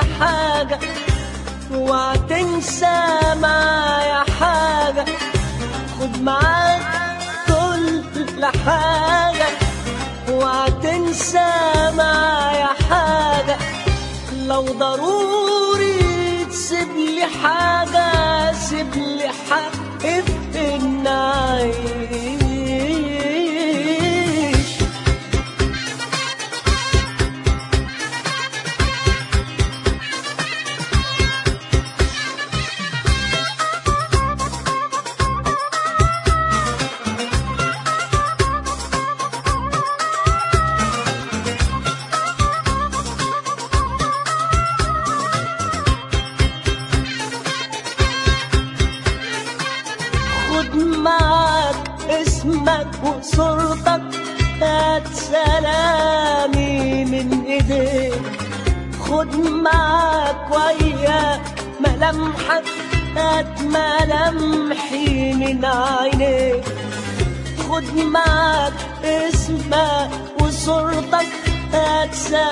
حاجة وهتنسى معايا حاجة خد معاك كل حاجة وهتنسى معايا حاجة لو ضروري تسيب لي حاجة سيب لي حق في النعيش خد معاك اسمك وصورتك هات سلامي من ايديك خد معاك ويا ملامحك هات ملامحي من عينيك خد معاك اسمك وصورتك هات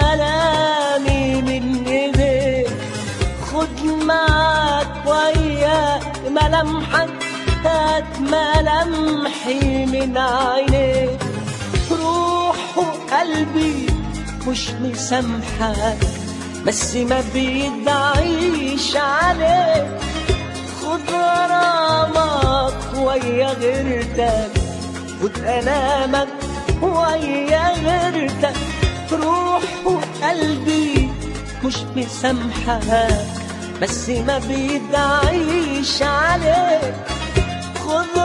سلامي من ايديك خد معاك ويا ملامحك هات ملامحي من عينيك روح وقلبي مش مسامحك بس ما بيدعيش عليك خد غرامك ويا غيرتك خد ألامك ويا غيرتك روح وقلبي مش مسامحك بس ما بيدعيش عليك خد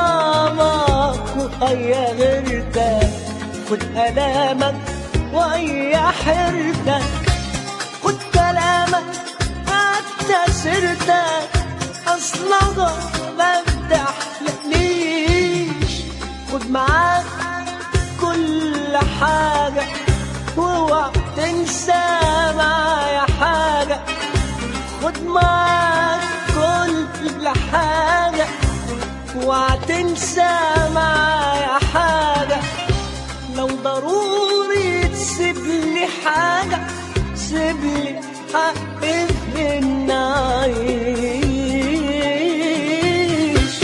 غرامك ويا غيرتك خد ألامك ويا حيرتك خد كلامك حتى سيرتك أصلها ما بتحلقليش خد معاك كل حاجة واوعى تنسى معايا حاجة خد معاك كل حاجة وهتنسى معايا حاجة لو ضروري تسيب لي حاجة سيب لي حق في النعيش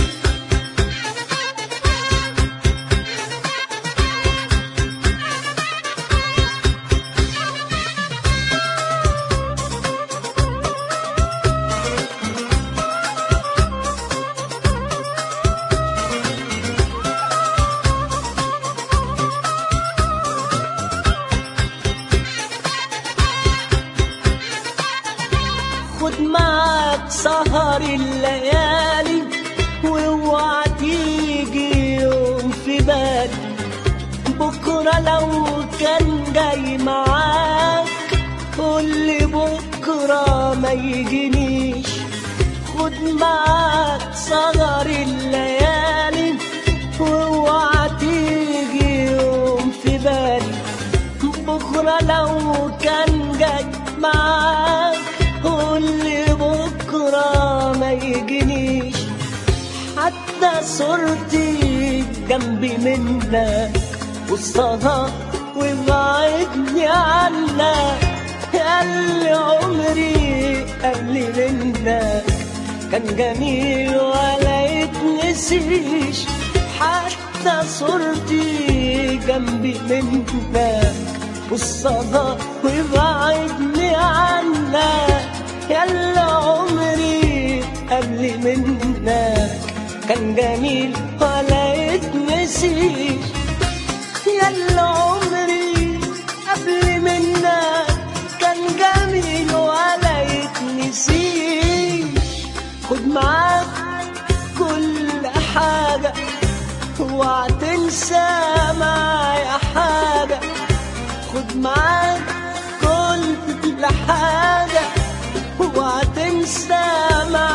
خد معاك سهر الليالي واوعى تيجي يوم في بالي بكرة لو كان جاي معاك قولي بكرة ما يجينيش خد معاك سهر الليالي واوعى تيجي يوم في بالي بكرة لو كان جاي معاك قولي بكرة ما يجينيش حتى صورتي جنبي منك وسطها وبعدني عنك قال عمري قبل منك كان جميل ولا يتنسيش حتى صورتي جنبي منك والصدى وبعدني عنك يلا عمري قبل منك كان جميل ولا يتنسيش يلا عمري قبل منك كان جميل ولا يتنسيش خد معاك كل حاجة وهتنسى معايا حاجة خد معاك كل حاجة وهتنسى معايا